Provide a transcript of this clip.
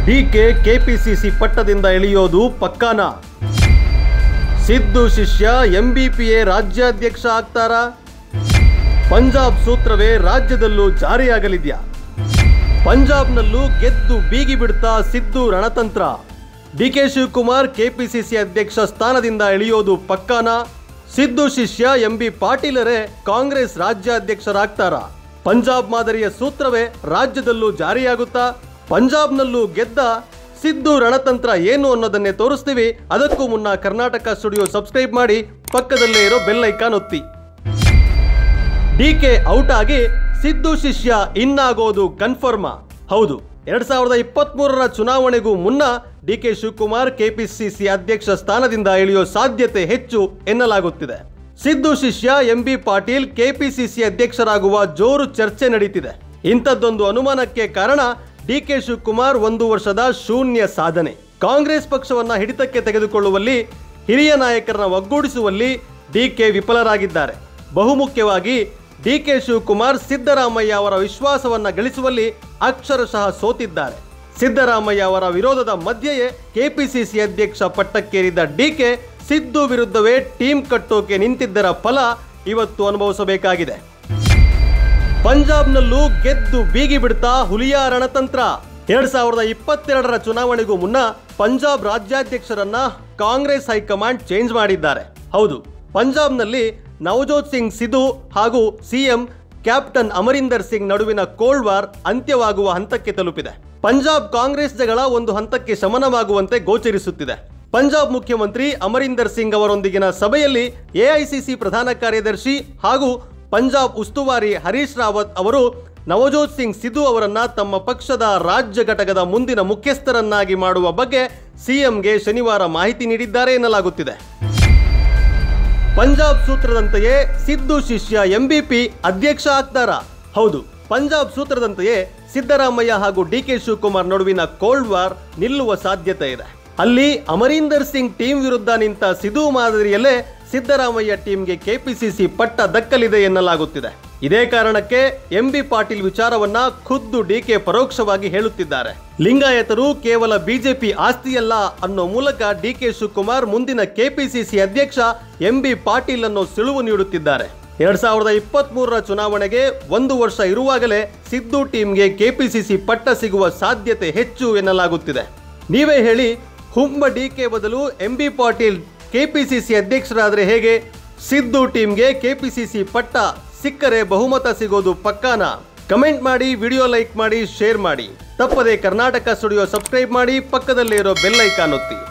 DK KPCC ಪಟ್ಟದಿಂದ ಇಳಿಯೋದು ಪಕ್ಕಾನ ಸಿದ್ದು ಶಿಷ್ಯ ಎಂಬಿಪಿಎ ರಾಜ್ಯಾಧ್ಯಕ್ಷ ಆಗ್ತಾರಾ ಪಂಜಾಬ್ ಸೂತ್ರವೇ ರಾಜ್ಯದಲ್ಲೂ ಜಾರಿಯಾಗಲಿದ್ಯಾ ಪಂಜಾಬ್ನಲ್ಲೂ ಗೆದ್ದು ಬೀಗಿ ಬಿಡ್ತಾ ಸಿದ್ದು ರಣತಂತ್ರ ಡಿಕೆ ಶಿವಕುಮಾರ್ ಕೆಪಿಸಿಸಿ ಅಧ್ಯಕ್ಷ ಸ್ಥಾನದಿಂದ ಇಳಿಯೋದು ಪಕ್ಕಾನ ಸಿದ್ದು ಶಿಷ್ಯ ಎಂಬಿ ಪಾಟೀಲರೇ ಕಾಂಗ್ರೆಸ್ ರಾಜ್ಯಾಧ್ಯಕ್ಷರಾಗ್ತಾರ ಪಂಜಾಬ್ ಮಾದರಿಯ ಸೂತ್ರವೇ ರಾಜ್ಯದಲ್ಲೂ ಜಾರಿಯಾಗುತ್ತಾ ಪಂಜಾಬ್ನಲ್ಲೂ ಗೆದ್ದ ಸಿದ್ದು ರಣತಂತ್ರ ಏನು ಅನ್ನೋದನ್ನೇ ತೋರಿಸ್ತೀವಿ ಅದಕ್ಕೂ ಮುನ್ನ ಕರ್ನಾಟಕ ಸ್ಟುಡಿಯೋ ಸಬ್ಸ್ಕ್ರೈಬ್ ಮಾಡಿ ಪಕ್ಕದಲ್ಲೇ ಇರೋ ಬೆಲ್ ಐಕಾನ್ ಒತ್ತಿ ಡಿಕೆ ಔಟ್ ಆಗಿ ಸಿದ್ದು ಶಿಷ್ಯ ಇನ್ನಾಗೋದು ಕನ್ಫರ್ಮ ಹೌದು ಎರಡ್ ಸಾವಿರದ ಇಪ್ಪತ್ತ್ ಮೂರರ ಚುನಾವಣೆಗೂ ಮುನ್ನ ಡಿಕೆ ಶಿವಕುಮಾರ್ ಕೆಪಿಸಿಸಿ ಅಧ್ಯಕ್ಷ ಸ್ಥಾನದಿಂದ ಇಳಿಯೋ ಸಾಧ್ಯತೆ ಹೆಚ್ಚು ಎನ್ನಲಾಗುತ್ತಿದೆ ಸಿದ್ದು ಶಿಷ್ಯ ಎಂಬಿ ಪಾಟೀಲ್ ಕೆಪಿಸಿಸಿ ಅಧ್ಯಕ್ಷರಾಗುವ ಜೋರು ಚರ್ಚೆ ನಡೀತಿದೆ ಇಂಥದ್ದೊಂದು ಅನುಮಾನಕ್ಕೆ ಕಾರಣ ಡಿಕೆ ಶಿವಕುಮಾರ್ ಒಂದು ವರ್ಷದ ಶೂನ್ಯ ಸಾಧನೆ ಕಾಂಗ್ರೆಸ್ ಪಕ್ಷವನ್ನ ಹಿಡಿತಕ್ಕೆ ತೆಗೆದುಕೊಳ್ಳುವಲ್ಲಿ ಹಿರಿಯ ನಾಯಕರನ್ನ ಒಗ್ಗೂಡಿಸುವಲ್ಲಿ ಡಿಕೆ ವಿಫಲರಾಗಿದ್ದಾರೆ ಬಹುಮುಖ್ಯವಾಗಿ ಡಿಕೆ ಶಿವಕುಮಾರ್ ಸಿದ್ದರಾಮಯ್ಯ ಅವರ ವಿಶ್ವಾಸವನ್ನ ಗಳಿಸುವಲ್ಲಿ ಅಕ್ಷರಶಃ ಸೋತಿದ್ದಾರೆ ಸಿದ್ದರಾಮಯ್ಯ ಅವರ ವಿರೋಧದ ಮಧ್ಯೆಯೇ ಕೆಪಿಸಿಸಿ ಅಧ್ಯಕ್ಷ ಪಟ್ಟಕ್ಕೇರಿದ್ದ ಡಿಕೆ ಸಿದ್ದು ವಿರುದ್ಧವೇ ಟೀಮ್ ಕಟ್ಟೋಕೆ ನಿಂತಿದ್ದರ ಫಲ ಇವತ್ತು ಅನುಭವಿಸಬೇಕಾಗಿದೆ ಪಂಜಾಬ್ನಲ್ಲೂ ಗೆದ್ದು ಬೀಗಿ ಬಿಡ್ತಾ ಹುಲಿಯ ರಣತಂತ್ರ ಎರಡ್ ಸಾವಿರದ ಇಪ್ಪತ್ತೆರಡರ ಚುನಾವಣೆಗೂ ಮುನ್ನ ಪಂಜಾಬ್ ರಾಜ್ಯಾಧ್ಯಕ್ಷರನ್ನ ಕಾಂಗ್ರೆಸ್ ಹೈಕಮಾಂಡ್ ಚೇಂಜ್ ಮಾಡಿದ್ದಾರೆ ಹೌದು ಪಂಜಾಬ್ನಲ್ಲಿ ನವಜೋತ್ ಸಿಂಗ್ ಸಿಧು ಹಾಗೂ ಸಿಎಂ ಕ್ಯಾಪ್ಟನ್ ಅಮರಿಂದರ್ ಸಿಂಗ್ ನಡುವಿನ ಕೋಲ್ಡ್ ವಾರ್ ಅಂತ್ಯವಾಗುವ ಹಂತಕ್ಕೆ ತಲುಪಿದೆ ಪಂಜಾಬ್ ಕಾಂಗ್ರೆಸ್ ಜಗಳ ಒಂದು ಹಂತಕ್ಕೆ ಶಮನವಾಗುವಂತೆ ಗೋಚರಿಸುತ್ತಿದೆ ಪಂಜಾಬ್ ಮುಖ್ಯಮಂತ್ರಿ ಅಮರಿಂದರ್ ಸಿಂಗ್ ಅವರೊಂದಿಗಿನ ಸಭೆಯಲ್ಲಿ ಎಐಸಿಸಿ ಪ್ರಧಾನ ಕಾರ್ಯದರ್ಶಿ ಹಾಗೂ ಪಂಜಾಬ್ ಉಸ್ತುವಾರಿ ಹರೀಶ್ ರಾವತ್ ಅವರು ನವಜೋತ್ ಸಿಂಗ್ ಸಿಧು ಅವರನ್ನ ತಮ್ಮ ಪಕ್ಷದ ರಾಜ್ಯ ಘಟಕದ ಮುಂದಿನ ಮುಖ್ಯಸ್ಥರನ್ನಾಗಿ ಮಾಡುವ ಬಗ್ಗೆ ಸಿಎಂಗೆ ಶನಿವಾರ ಮಾಹಿತಿ ನೀಡಿದ್ದಾರೆ ಎನ್ನಲಾಗುತ್ತಿದೆ ಪಂಜಾಬ್ ಸೂತ್ರದಂತೆಯೇ ಸಿದ್ದು ಶಿಷ್ಯ ಎಂಬಿಪಿ ಅಧ್ಯಕ್ಷ ಆಗ್ತಾರಾ ಹೌದು ಪಂಜಾಬ್ ಸೂತ್ರದಂತೆಯೇ ಸಿದ್ದರಾಮಯ್ಯ ಹಾಗೂ ಡಿಕೆ ಶಿವಕುಮಾರ್ ನಡುವಿನ ಕೋಲ್ಡ್ ವಾರ್ ನಿಲ್ಲುವ ಸಾಧ್ಯತೆ ಇದೆ ಅಲ್ಲಿ ಅಮರೀಂದರ್ ಸಿಂಗ್ ಟೀಮ್ ವಿರುದ್ಧ ನಿಂತ ಸಿಧು ಮಾದರಿಯಲ್ಲೇ ಸಿದ್ದರಾಮಯ್ಯ ಟೀಮ್ಗೆ ಕೆಪಿಸಿಸಿ ಪಟ್ಟ ದಕ್ಕಲಿದೆ ಎನ್ನಲಾಗುತ್ತಿದೆ ಇದೇ ಕಾರಣಕ್ಕೆ ಎಂಬಿ ಪಾಟೀಲ್ ವಿಚಾರವನ್ನ ಖುದ್ದು ಡಿಕೆ ಪರೋಕ್ಷವಾಗಿ ಹೇಳುತ್ತಿದ್ದಾರೆ ಲಿಂಗಾಯತರು ಕೇವಲ ಬಿಜೆಪಿ ಆಸ್ತಿಯಲ್ಲ ಅನ್ನೋ ಮೂಲಕ ಡಿಕೆ ಶಿವಕುಮಾರ್ ಮುಂದಿನ ಕೆಪಿಸಿಸಿ ಅಧ್ಯಕ್ಷ ಎಂಬಿ ಪಾಟೀಲ್ ಅನ್ನೋ ಸುಳುವು ನೀಡುತ್ತಿದ್ದಾರೆ ಎರಡ್ ಸಾವಿರದ ಇಪ್ಪತ್ತ್ ಮೂರರ ಚುನಾವಣೆಗೆ ಒಂದು ವರ್ಷ ಇರುವಾಗಲೇ ಸಿದ್ದು ಟೀಮ್ಗೆ ಕೆಪಿಸಿಸಿ ಪಟ್ಟ ಸಿಗುವ ಸಾಧ್ಯತೆ ಹೆಚ್ಚು ಎನ್ನಲಾಗುತ್ತಿದೆ ನೀವೇ ಹೇಳಿ ಹುಂಬ ಡಿಕೆ ಬದಲು ಎಂಬಿ ಪಾಟೀಲ್ ಕೆಪಿಸಿಸಿ ಅಧ್ಯಕ್ಷರಾದರೆ ಹೇಗೆ ಸಿದ್ದು ಟೀಮ್ಗೆ ಕೆಪಿಸಿಸಿ ಪಟ್ಟ ಸಿಕ್ಕರೆ ಬಹುಮತ ಸಿಗೋದು ಪಕ್ಕಾನ ಕಮೆಂಟ್ ಮಾಡಿ ವಿಡಿಯೋ ಲೈಕ್ ಮಾಡಿ ಶೇರ್ ಮಾಡಿ ತಪ್ಪದೆ ಕರ್ನಾಟಕ ಸ್ಟುಡಿಯೋ ಸಬ್ಸ್ಕ್ರೈಬ್ ಮಾಡಿ ಪಕ್ಕದಲ್ಲೇ ಇರೋ ಬೆಲ್ ಐಕಾನ್ ಒತ್ತಿ